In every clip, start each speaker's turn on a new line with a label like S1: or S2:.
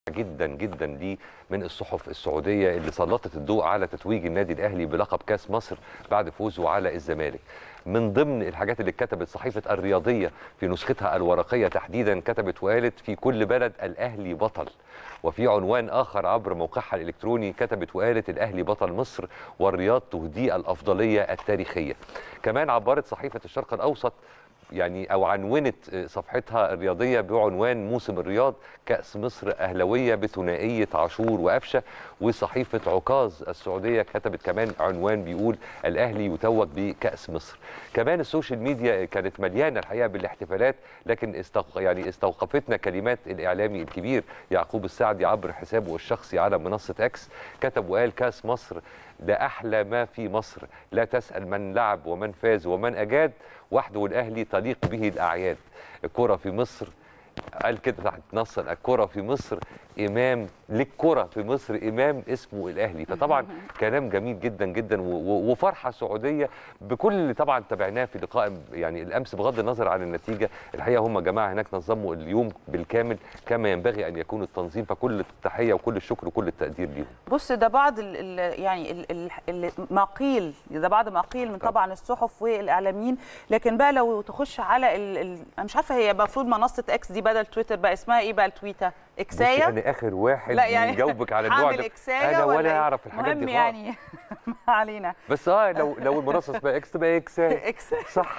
S1: جدا جدا دي من الصحف السعوديه اللي سلطت الضوء على تتويج النادي الاهلي بلقب كاس مصر بعد فوزه على الزمالك. من ضمن الحاجات اللي كتبت صحيفه الرياضيه في نسختها الورقيه تحديدا كتبت وقالت في كل بلد الاهلي بطل. وفي عنوان اخر عبر موقعها الالكتروني كتبت وقالت الاهلي بطل مصر والرياض تهدي الافضليه التاريخيه. كمان عبرت صحيفه الشرق الاوسط يعني او عنونت صفحتها الرياضيه بعنوان موسم الرياض كاس مصر اهلاويه بثنائيه عاشور وقفشه وصحيفه عكاظ السعوديه كتبت كمان عنوان بيقول الاهلي يتوج بكاس مصر كمان السوشيال ميديا كانت مليانه الحقيقه بالاحتفالات لكن استوق... يعني استوقفتنا كلمات الاعلامي الكبير يعقوب السعدي عبر حسابه الشخصي على منصه اكس كتب وقال كاس مصر ده احلى ما في مصر لا تسال من لعب ومن فاز ومن اجاد وحده الاهلي تليق به الاعياد الكره في مصر قال كده تحت نص الكره في مصر امام للكره في مصر امام اسمه الاهلي فطبعا كلام جميل جدا جدا وفرحه سعوديه بكل اللي طبعا تابعناه في لقاء يعني الامس بغض النظر عن النتيجه الحقيقه هم جماعه هناك نظموا اليوم بالكامل كما ينبغي ان يكون التنظيم فكل التحيه وكل الشكر وكل التقدير ليهم
S2: بص ده بعض ال ال يعني ال ال ما قيل ده بعض ما قيل من طبعا الصحف والاعلاميين لكن بقى لو تخش على ال ال انا مش عارفه هي المفروض منصه اكس دي بدل تويتر بقى اسمها ايه بقى التويته اكسايه
S1: انا اخر واحد
S2: لا يعني
S1: يجاوبك على النوع ده انا ولا اعرف الحاجات دي
S2: خالص يعني ما علينا
S1: بس اه لو لو المنصه اسمها اكس تبقى اكسايه
S2: اكس
S1: صح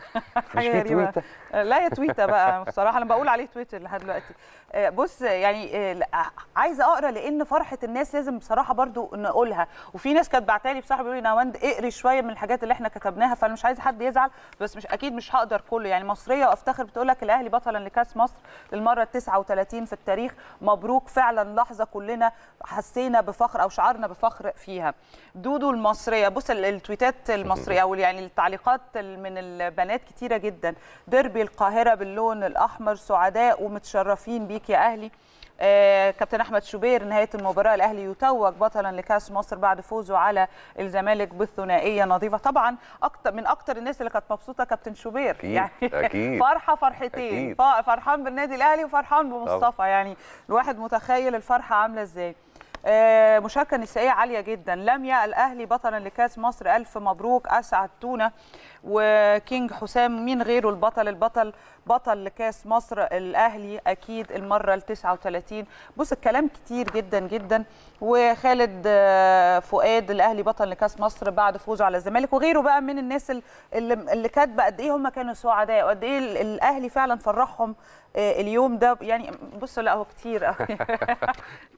S1: مش
S2: حاجه
S1: في
S2: غريبه
S1: تويته
S2: لا يا تويته بقى بصراحه انا بقول عليه تويتر لحد دلوقتي بص يعني عايزه اقرا لان فرحه الناس لازم بصراحه برضو نقولها وفي ناس كانت بعتالي بصراحه بيقولوا لي نواند اقري شويه من الحاجات اللي احنا كتبناها فانا مش عايزه حد يزعل بس مش اكيد مش هقدر كله يعني مصريه وافتخر بتقول لك الاهلي بطلا لكاس مصر للمره ال 39 في التاريخ مبروك فعلا لحظه كلنا حسينا بفخر او شعرنا بفخر فيها دودو المصريه بص التويتات المصريه او يعني التعليقات من البنات كتيره جدا ديربي القاهره باللون الاحمر سعداء ومتشرفين بيك يا اهلي آه كابتن احمد شوبير نهايه المباراه الاهلي يتوج بطلا لكاس مصر بعد فوزه على الزمالك بالثنائيه نظيفه طبعا اكتر من اكتر الناس اللي كانت مبسوطه كابتن شوبير
S1: أكيد
S2: يعني
S1: أكيد
S2: فرحه فرحتين
S1: أكيد.
S2: فرحان بالنادي الاهلي وفرحان بمصطفى
S1: طبعا.
S2: يعني الواحد متخيل الفرحه عامله ازاي آه مشاركه نسائيه عاليه جدا لميا الاهلي بطلا لكاس مصر الف مبروك اسعدتونا وكينج حسام مين غيره البطل البطل بطل لكاس مصر الاهلي اكيد المره ال 39 بص الكلام كتير جدا جدا وخالد فؤاد الاهلي بطل لكاس مصر بعد فوزه على الزمالك وغيره بقى من الناس اللي, اللي كاتبه قد ايه هم كانوا سعداء وقد ايه الاهلي فعلا فرحهم اليوم ده يعني بص لا هو كتير قوي